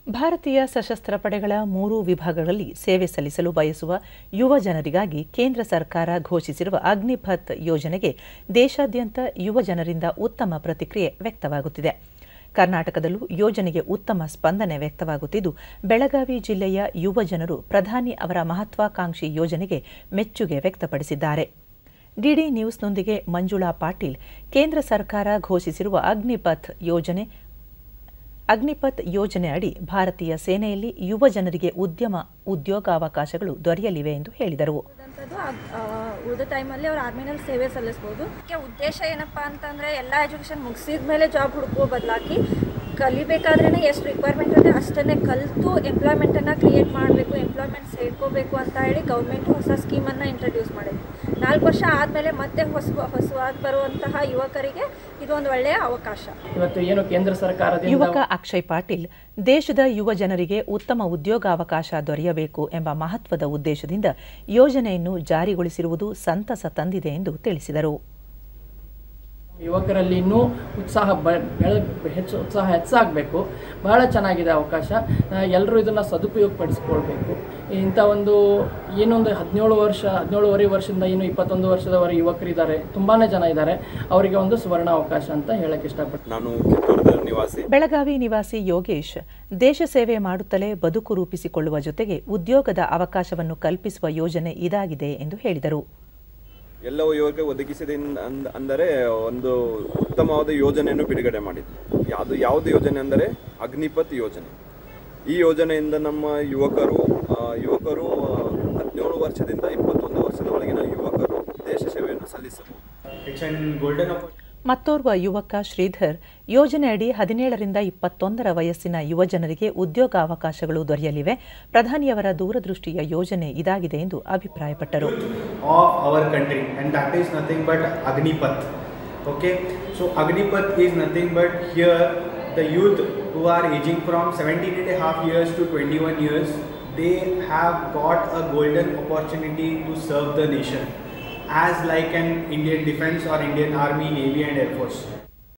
ಭಾರತೀಯ ಸಶಸ್ತ್ರ ಪಡೆಗಳ ಮೂರೂ ವಿಭಾಗಗಳಲ್ಲಿ ಸೇವೆ ಸಲ್ಲಿಸಲು ಬಯಸುವ ಯುವ ಜನರಿಗಾಗಿ ಕೇಂದ್ರ ಸರ್ಕಾರ ಘೋಷಿಸಿರುವ ಅಗ್ನಿಪಥ್ ಯೋಜನೆಗೆ ದೇಶಾದ್ಯಂತ ಯುವ ಜನರಿಂದ ಉತ್ತಮ ಪ್ರತಿಕ್ರಿಯೆ ವ್ಯಕ್ತವಾಗುತ್ತಿದೆ ಕರ್ನಾಟಕದಲ್ಲೂ ಯೋಜನೆಗೆ ಉತ್ತಮ ಸ್ಪಂದನೆ ವ್ಯಕ್ತವಾಗುತ್ತಿದ್ದು ಬೆಳಗಾವಿ ಜಿಲ್ಲೆಯ ಯುವ ಜನರು ಪ್ರಧಾನಿ ಅವರ ಮಹತ್ವಾಕಾಂಕ್ಷಿ ಯೋಜನೆಗೆ ಮೆಚ್ಚುಗೆ ವ್ಯಕ್ತಪಡಿಸಿದ್ದಾರೆ ಡಿಡಿ ನ್ಯೂಸ್ನೊಂದಿಗೆ ಮಂಜುಳಾ ಪಾಟೀಲ್ ಕೇಂದ್ರ ಸರ್ಕಾರ ಘೋಷಿಸಿರುವ ಅಗ್ನಿಪಥ್ ಯೋಜನೆ ಅಗ್ನಿಪಥ್ ಯೋಜನೆ ಅಡಿ ಭಾರತೀಯ ಸೇನೆಯಲ್ಲಿ ಯುವ ಜನರಿಗೆ ಉದ್ಯಮ ಉದ್ಯೋಗಾವಕಾಶಗಳು ದೊರೆಯಲಿವೆ ಎಂದು ಹೇಳಿದರು ಅಂಥದ್ದು ಉಳಿದ ಟೈಮಲ್ಲಿ ಅವ್ರು ಆರ್ಮಿನಲ್ಲಿ ಸೇವೆ ಸಲ್ಲಿಸ್ಬೋದು ಇದಕ್ಕೆ ಉದ್ದೇಶ ಏನಪ್ಪ ಅಂತಂದರೆ ಎಲ್ಲ ಎಜುಕೇಷನ್ ಮುಗಿಸಿದ ಮೇಲೆ ಜಾಬ್ ಹುಡುಕುವ ಬದಲಾಗಿ ಕಲಿಬೇಕಾದ್ರೇ ಎಷ್ಟು ರಿಕ್ವೈರ್ಮೆಂಟ್ ಇದೆ ಅಷ್ಟನ್ನೇ ಕಲಿತು ಎಂಪ್ಲಾಯ್ಮೆಂಟನ್ನು ಕ್ರಿಯೇಟ್ ಮಾಡಬೇಕು ಎಂಪ್ಲಾಯ್ಮೆಂಟ್ ಸೇರ್ಕೋಬೇಕು ಅಂತ ಹೇಳಿ ಗೌರ್ಮೆಂಟ್ ಹೊಸ ಸ್ಕೀಮನ್ನು ಇಂಟ್ರಡ್ಯೂಸ್ ಮಾಡಿದೆ ನಾಲ್ಕು ವರ್ಷ ಆದಮೇಲೆ ಮತ್ತೆ ಹೊಸ ಹೊಸವಾಗಿ ಬರುವಂತಹ ಯುವಕರಿಗೆ ಇದು ಒಂದು ಒಳ್ಳೆಯ ಅವಕಾಶ ಇವತ್ತು ಏನು ಕೇಂದ್ರ ಸರ್ಕಾರದಿಂದ ಯುವಕ ಅಕ್ಷಯ್ ಪಾಟೀಲ್ ದೇಶದ ಯುವ ಜನರಿಗೆ ಉತ್ತಮ ಉದ್ಯೋಗಾವಕಾಶ ದೊರೆಯಬೇಕು ಎಂಬ ಮಹತ್ವದ ಉದ್ದೇಶದಿಂದ ಯೋಜನೆಯನ್ನು ಜಾರಿಗೊಳಿಸಿರುವುದು ಸಂತಸ ತಂದಿದೆ ಎಂದು ತಿಳಿಸಿದರು ಯುವಕರಲ್ಲಿ ಇನ್ನೂ ಉತ್ಸಾಹ ಬ ಬೆಳ ಹೆಚ್ಚು ಉತ್ಸಾಹ ಹೆಚ್ಚಾಗಬೇಕು ಬಹಳ ಚೆನ್ನಾಗಿದೆ ಅವಕಾಶ ಎಲ್ಲರೂ ಇದನ್ನು ಸದುಪಯೋಗಪಡಿಸ್ಕೊಳ್ಬೇಕು ಇಂಥ ಒಂದು ಏನೊಂದು ಹದಿನೇಳು ವರ್ಷ ಹದಿನೇಳುವರೆ ವರ್ಷದಿಂದ ಏನು ಇಪ್ಪತ್ತೊಂದು ವರ್ಷದವರೆಗೆ ಯುವಕರಿದ್ದಾರೆ ತುಂಬಾ ಜನ ಇದ್ದಾರೆ ಅವರಿಗೆ ಒಂದು ಸುವರ್ಣ ಅವಕಾಶ ಅಂತ ಹೇಳಕ್ಕೆ ಇಷ್ಟಪಡ್ತೀನಿ ನಾನು ಕಿತ್ತೂರದ ನಿವಾಸಿ ಬೆಳಗಾವಿ ನಿವಾಸಿ ಯೋಗೇಶ್ ದೇಶ ಸೇವೆ ಮಾಡುತ್ತಲೇ ಬದುಕು ರೂಪಿಸಿಕೊಳ್ಳುವ ಜೊತೆಗೆ ಉದ್ಯೋಗದ ಅವಕಾಶವನ್ನು ಕಲ್ಪಿಸುವ ಯೋಜನೆ ಇದಾಗಿದೆ ಎಂದು ಹೇಳಿದರು ಎಲ್ಲವೂ ಯುವಕ ಒದಗಿಸಿದೆ ಇನ್- ಅಂದ್- ಅಂದರೆ ಒಂದು ಉತ್ತಮವಾದ ಯೋಜನೆಯನ್ನು ಬಿಡುಗಡೆ ಮಾಡಿದೆ ಯಾವುದು ಯಾವುದು ಯೋಜನೆ ಅಂದರೆ ಅಗ್ನಿಪಥ್ ಯೋಜನೆ ಈ ಯೋಜನೆಯಿಂದ ನಮ್ಮ ಯುವಕರು ಆ, ಯುವಕರು ಹದಿನೇಳು ವರ್ಷದಿಂದ ಇಪ್ಪತ್ತೊಂದು ವರ್ಷದ ಒಳಗಿನ ಯುವಕರು ದೇಶ ಸೇವೆಯನ್ನು ಸಲ್ಲಿಸಬಹುದು It's an golden opportunity. ಮತ್ತೋರ್ವ ಯುವಕ ಶ್ರೀಧರ್ ಯೋಜನೆಯಡಿ ಹದಿನೇಳರಿಂದ ಇಪ್ಪತ್ತೊಂದರ ವಯಸ್ಸಿನ ಯುವಜನರಿಗೆ ಉದ್ಯೋಗಾವಕಾಶಗಳು ದೊರೆಯಲಿವೆ ಪ್ರಧಾನಿಯವರ ದೂರದೃಷ್ಟಿಯ ಯೋಜನೆ ಇದಾಗಿದೆ ಎಂದು ಅಭಿಪ್ರಾಯಪಟ್ಟರು of our country and that is nothing but Agnipath. Okay, so Agnipath is nothing but here the youth who are aging from 17 and a half years to 21 years they have got a golden opportunity to serve the nation as like an Indian defense or Indian army, navy and air force.